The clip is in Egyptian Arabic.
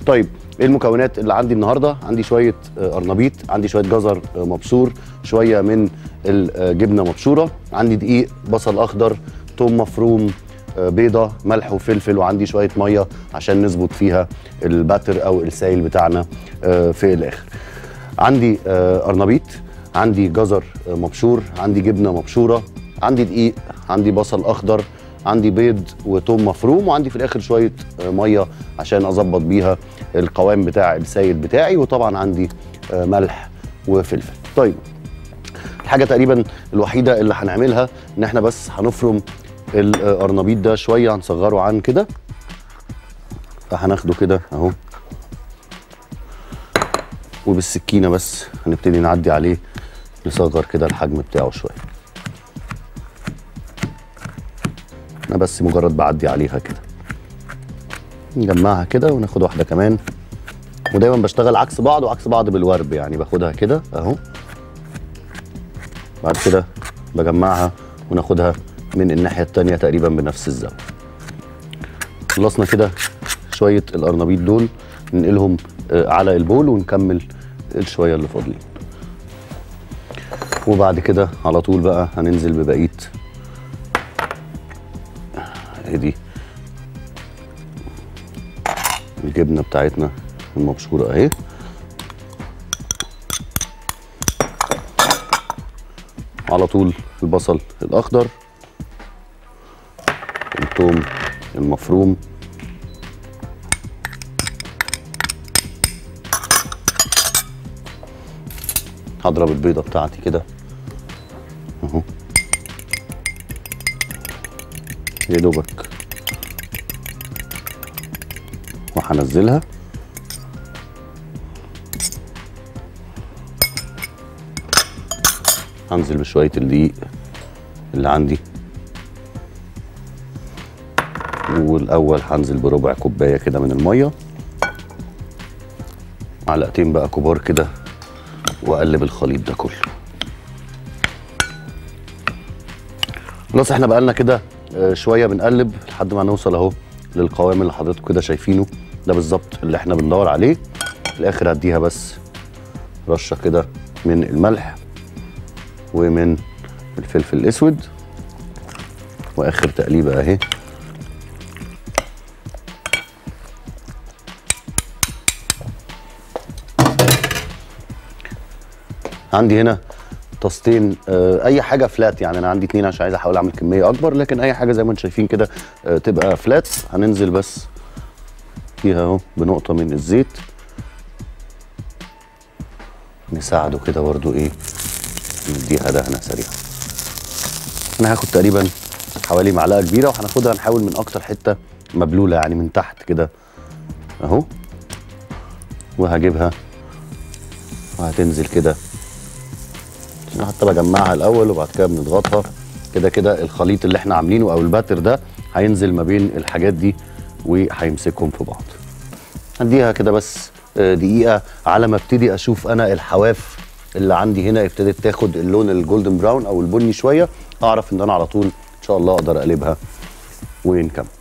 طيب ايه المكونات اللي عندي النهارده عندي شويه آه، قرنبيط عندي شويه جزر آه، مبشور شويه من الجبنه مبشوره عندي دقيق بصل اخضر توم مفروم آه، بيضه ملح وفلفل وعندي شويه ميه عشان نظبط فيها الباتر او السائل بتاعنا آه، في الاخر عندي آه، قرنبيط عندي جزر آه، مبشور عندي جبنه مبشوره عندي دقيق عندي بصل اخضر عندي بيض وتوم مفروم وعندي في الاخر شويه آه، ميه عشان اظبط بيها القوام بتاع السائل بتاعي وطبعا عندي آه، ملح وفلفل طيب الحاجه تقريبا الوحيده اللي هنعملها ان احنا بس هنفرم القرنبيط ده شويه هنصغره عن كده فهناخده كده اهو وبالسكينه بس هنبتدي نعدي عليه نصغر كده الحجم بتاعه شويه انا بس مجرد بعدي عليها كده نجمعها كده وناخد واحده كمان ودايما بشتغل عكس بعض وعكس بعض بالورب يعني باخدها كده اهو بعد كده بجمعها وناخدها من الناحيه التانيه تقريبا بنفس الزاويه خلصنا كده شويه القرنبيط دول ننقلهم آه، على البول ونكمل الشويه اللي فاضلين وبعد كده على طول بقى هننزل ببقيه ادي الجبنه بتاعتنا المبشوره اهي على طول البصل الاخضر الثوم المفروم هضرب البيضه بتاعتي كده اهو يا دوبك وهنزلها هنزل بشويه الدقيق اللي عندي والاول هنزل بربع كوبايه كده من الميه معلقتين بقى كبار كده واقلب الخليط ده كله خلاص احنا بقالنا كده آه، شويه بنقلب لحد ما نوصل اهو للقوام اللي حضراتكم كده شايفينه ده بالظبط اللي احنا بندور عليه في الاخر هديها بس رشه كده من الملح ومن الفلفل الاسود واخر تقليبه اهي عندي هنا طاستين آه، اي حاجه فلات يعني انا عندي اتنين عشان عايز احاول اعمل كميه اكبر لكن اي حاجه زي ما انتم شايفين كده آه، تبقى فلات هننزل بس فيها اهو بنقطه من الزيت نساعده كده برضو ايه نديها دهنه سريعه انا هاخد تقريبا حوالي معلقه كبيره وهناخدها نحاول من اكتر حته مبلوله يعني من تحت كده اهو وهجيبها وهتنزل كده انا حتى بجمعها الاول وبعد كده بنضغطها كده كده الخليط اللي احنا عاملينه او الباتر ده هينزل ما بين الحاجات دي وهيمسكهم في بعض هديها كده بس آه، دقيقه على ما ابتدي اشوف انا الحواف اللي عندي هنا ابتدت تاخد اللون الجولدن براون او البني شويه اعرف ان انا على طول ان شاء الله اقدر اقلبها ونكمل